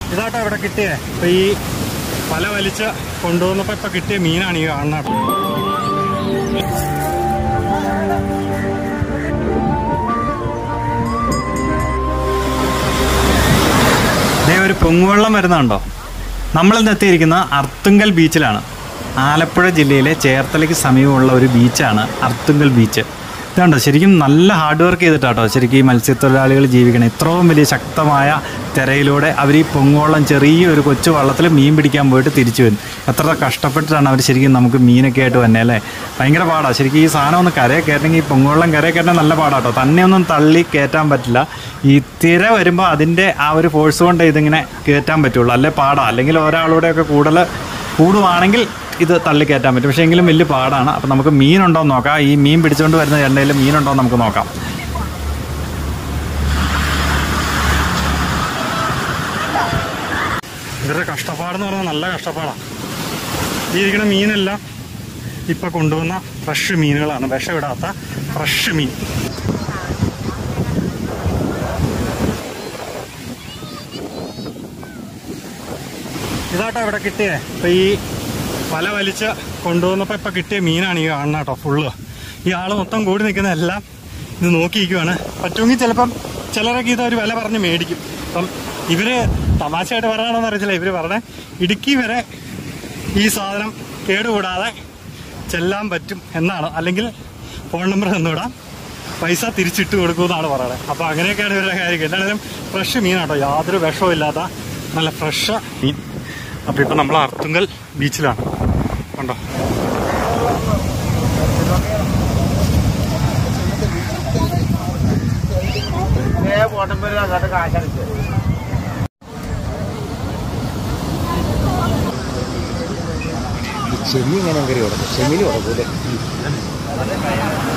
ഇതാട്ടോ ഇവിടെ കിട്ടിയേ ഇപ്പൊ ഈ വല വലിച്ച് കൊണ്ടുവന്നപ്പോ ഇപ്പൊ കിട്ടിയ മീനാണ് ഈ കാണുന്നത് ദേ ഒരു പൊങ്ങുവെള്ളം വരുന്നുണ്ടോ നമ്മളിന്ന് എത്തിയിരിക്കുന്ന അർത്തുങ്കൽ ബീച്ചിലാണ് ആലപ്പുഴ ജില്ലയിലെ ചേർത്തലയ്ക്ക് സമീപമുള്ള ഒരു ബീച്ചാണ് അർത്തുങ്കൽ ബീച്ച് ഇതുണ്ടോ ശരിക്കും നല്ല ഹാർഡ് വർക്ക് ചെയ്തിട്ടാട്ടോ ശരിക്കും ഈ മത്സ്യത്തൊഴിലാളികൾ ജീവിക്കണം ഇത്രയും വലിയ ശക്തമായ തിരയിലൂടെ അവർ ഈ പൊങ്ങുവെള്ളം ചെറിയൊരു കൊച്ചു വള്ളത്തിൽ മീൻ പിടിക്കാൻ പോയിട്ട് തിരിച്ചു വരും എത്ര കഷ്ടപ്പെട്ടിട്ടാണ് അവർ ശരിക്കും നമുക്ക് മീനൊക്കെ ആയിട്ട് തന്നെ അല്ലേ ഭയങ്കര പാടാണ് ശരിക്കും ഈ സാധനം ഒന്ന് കരയെ കയറ്റണമെങ്കിൽ ഈ പൊങ്ങുവെള്ളം കരയെ കയറ്റാൻ നല്ല പാടാട്ടോ തന്നെ ഒന്നും തള്ളി കയറ്റാൻ പറ്റില്ല ഈ തിര വരുമ്പോൾ അതിൻ്റെ ആ ഒരു ഫോഴ്സ് കൊണ്ട് ഇതിങ്ങനെ കയറ്റാൻ പറ്റുള്ളൂ അല്ലെ പാടാ അല്ലെങ്കിൽ ഒരാളുടെയൊക്കെ കൂടുതൽ കൂടുവാണെങ്കിൽ ഇത് തള്ളി കയറ്റാൻ പറ്റും പക്ഷേ എങ്കിലും വലിയ പാടാണ് അപ്പം നമുക്ക് മീനുണ്ടോ എന്ന് നോക്കാം ഈ മീൻ പിടിച്ചുകൊണ്ട് വരുന്ന എണ്ണയിൽ മീനുണ്ടോ എന്ന് നമുക്ക് നോക്കാം ഇവരുടെ കഷ്ടപ്പാടെന്ന് പറഞ്ഞാൽ നല്ല കഷ്ടപ്പാടാണ് ഈ ഇരിക്കുന്ന മീനെല്ലാം ഇപ്പൊ കൊണ്ടുവന്ന ഫ്രഷ് മീനുകളാണ് വിഷമിടാത്ത ഫ്രഷ് മീൻ ഇതാട്ടോ ഇവിടെ കിട്ടിയേ ഇപ്പൊ ഈ വല വലിച്ച് കൊണ്ടുവന്നപ്പോ ഇപ്പൊ കിട്ടിയ മീനാണ് ഈ കാണുന്ന കേട്ടോ ഫുള്ള് ഈ ആള് മൊത്തം കൂടി നിൽക്കുന്ന എല്ലാം ഇത് നോക്കിയിരിക്കുവാണ് പറ്റുമെങ്കിൽ ചിലപ്പം ചിലരൊക്കെ ഇത് ഒരു വില പറഞ്ഞ് മേടിക്കും അപ്പം ഇവര് തമാശയായിട്ട് പറയണമെന്ന് അറിയത്തില്ല ഇവര് പറഞ്ഞ ഇടുക്കി വരെ ഈ സാധനം കേടുകൂടാതെ ചെല്ലാൻ പറ്റും എന്നാണ് അല്ലെങ്കിൽ ഫോൺ നമ്പർ തന്നുവിടാം പൈസ തിരിച്ചിട്ട് കൊടുക്കുമെന്നാണ് പറയുന്നത് അപ്പോൾ അങ്ങനെയൊക്കെയാണ് ഇവരുടെ കാര്യം എന്തായാലും ഫ്രഷ് മീനാട്ടോ യാതൊരു വിഷവും ഇല്ലാത്ത നല്ല ഫ്രഷ് മീൻ അപ്പോൾ ഇപ്പം നമ്മൾ അർത്തുങ്കൽ ബീച്ചിലാണ് കണ്ടോ ചെമ്മി ഇങ്ങനെ കയറി കിടക്കും ചെമ്മീന് കിടക്കൂലേ